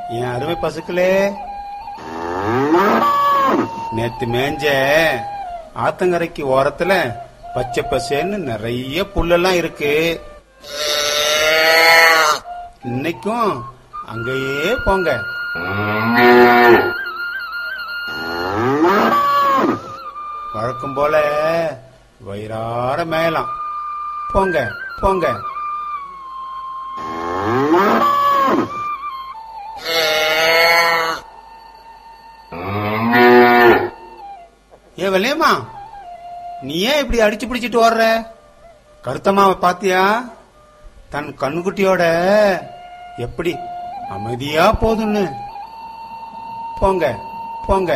என் அருமை பசுக்களே நேத்து மேஞ்ச ஆத்தங்கரைக்கு ஓரத்துல பச்சை பசேன்னு நிறைய புல்லெல்லாம் இருக்கு இன்னைக்கும் அங்கேயே போங்க வழக்கம் போல வயிறார மேயலாம் போங்க போங்க ஏ வெள்ளையம்மா நீ ஏன் இப்படி அடிச்சு பிடிச்சிட்டு ஓடுற கருத்தம்மாவை பாத்தியா தன் கண்ணுக்குட்டியோட எப்படி அமைதியா போதுன்னு போங்க போங்க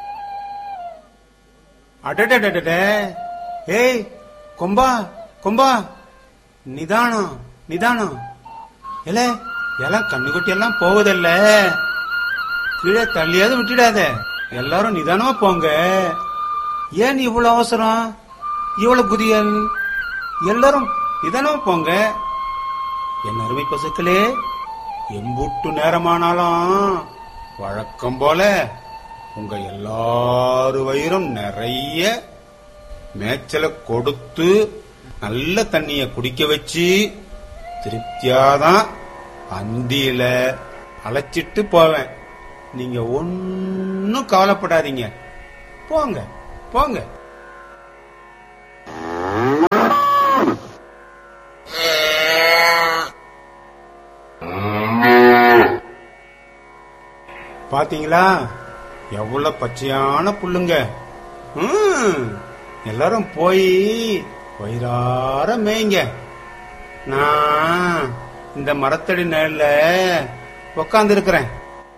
அடடடடட ஏய் கொம்பா கொம்பா நிதானம் நிதானம் இல்ல எல்லாம் கண்ணுக்குட்டி எல்லாம் போவதில்ல கீழே தள்ளியாவது விட்டுடாத எல்லாரும் நிதானமா போங்க ஏன் இவ்வளவு அவசரம் இவ்வளவு குதியல் எல்லாரும் நிதானமா போங்க என் அருமை பசுக்களே எம்புட்டு நேரமானாலும் வழக்கம் போல உங்க எல்லாரு வயிறும் நிறைய மேய்ச்சலை கொடுத்து நல்ல தண்ணிய குடிக்க வச்சு திருப்தியாதான் அந்தியில அழைச்சிட்டு போவேன் நீங்க ஒன்னும் கவலைப்படாதீங்க போங்க போங்க பாத்தீங்களா எவ்வளவு பச்சையான புல்லுங்க ம், எல்லாரும் போய் வயிறார மேய்ங்க நான் இந்த மரத்தடி நிழல்ல உக்காந்து இருக்கிறேன்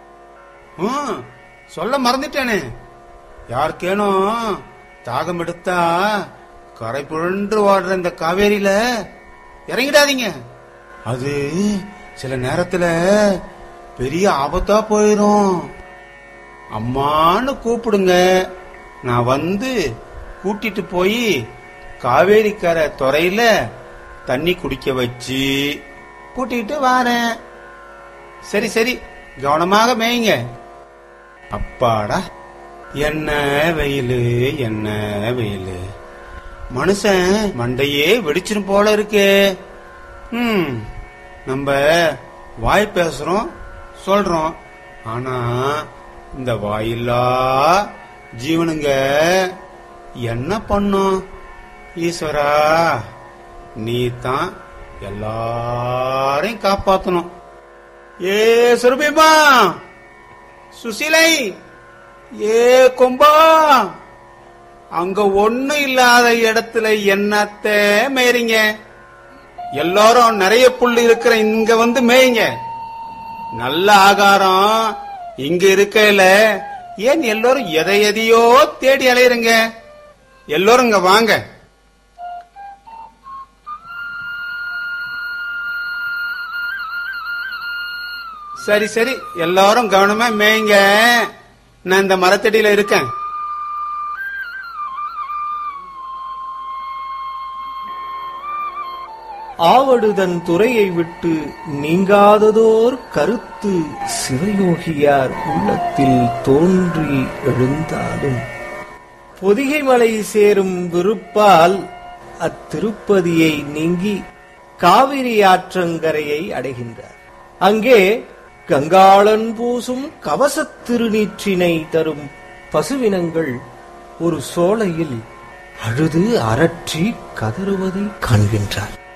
சொல்ல மறந்துட்டேனே யாருக்கேனும் தாகம் எடுத்தா கரை புழன்று ஓடுற இந்த காவேரியில இறங்கிடாதீங்க அது சில நேரத்துல பெரிய ஆபத்தா போயிரும் அம்மான்னு கூப்பிடுங்க நான் வந்து கூட்டிட்டு போய் காவேரி கரை துறையில தண்ணி குடிக்க வச்சு கூட்டிட்டு வாரேன் சரி சரி கவனமாக மேய்ங்க அப்பாடா என்ன வெயிலு என்ன வெயிலு மனுஷன் மண்டையே வெடிச்சிரும் போல இருக்கு ம் நம்ம வாய் பேசுறோம் சொல்றோம் ஆனா இந்த வாயில்லா ஜீவனுங்க என்ன பண்ணும் ஈஸ்வரா நீ தான் எல்லாரையும் காப்பாத்தணும் ஏ சுரபிமா சுசிலை ஏ கொம்பா அங்க ஒண்ணு இல்லாத இடத்துல என்னத்த மேறீங்க எல்லாரும் நிறைய புல் இருக்கிற இங்க வந்து மேய்ங்க நல்ல ஆகாரம் இங்க இருக்கையில ஏன் எல்லாரும் எதை எதையோ தேடி அலையுறங்க எல்லாரும் இங்க வாங்க சரி சரி எல்லாரும் கவனமா மேய்ங்க நான் இந்த மரத்தடியில இருக்கேன் ஆவடுதன் துறையை விட்டு நீங்காததோர் கருத்து சிவயோகியார் உள்ளத்தில் தோன்றி எழுந்தாலும் பொதிகை மலை சேரும் விருப்பால் அத்திருப்பதியை நீங்கி காவிரி ஆற்றங்கரையை அடைகின்றார் அங்கே கங்காளன் பூசும் கவசத் திருநீற்றினை தரும் பசுவினங்கள் ஒரு சோலையில் அழுது அரற்றி கதறுவதை காண்கின்றார்